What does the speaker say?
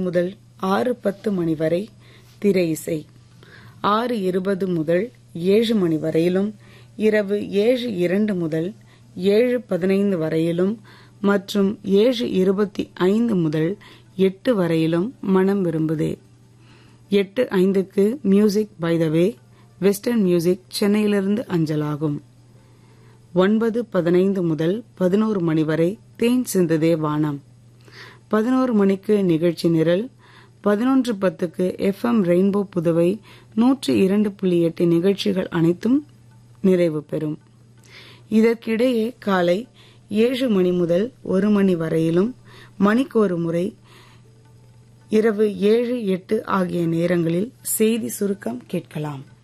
முதல் ஆறு பத்து மணி வரை திரை இசை ஆறு இருபது முதல் ஏழு மணி வரையிலும் இரவு ஏழு இரண்டு முதல் ஏழு பதினைந்து வரையிலும் மற்றும் ஏழு இருபத்தி ஐந்து முதல் எட்டு வரையிலும் மனம் விரும்புதே எட்டு ஐந்துக்கு music by the way western music சென்னையிலிருந்து அஞ்சலாகும் ஒன்பது பதினைந்து முதல் பதினோரு மணி வரை தேன் சிந்துதே வானம் பதினோரு மணிக்கு நிகழ்ச்சி நிரல் பதினொன்று பத்துக்கு எஃப்எம் ரெயின்போ புதுவை நூற்றி இரண்டு புள்ளி எட்டு நிகழ்ச்சிகள் அனைத்தும் நிறைவு பெறும் இதற்கிடையே காலை ஏழு மணி முதல் ஒரு மணி வரையிலும் மணிக்கு ஒரு முறை இரவு ஏழு எட்டு ஆகிய நேரங்களில் செய்தி சுருக்கம் கேட்கலாம்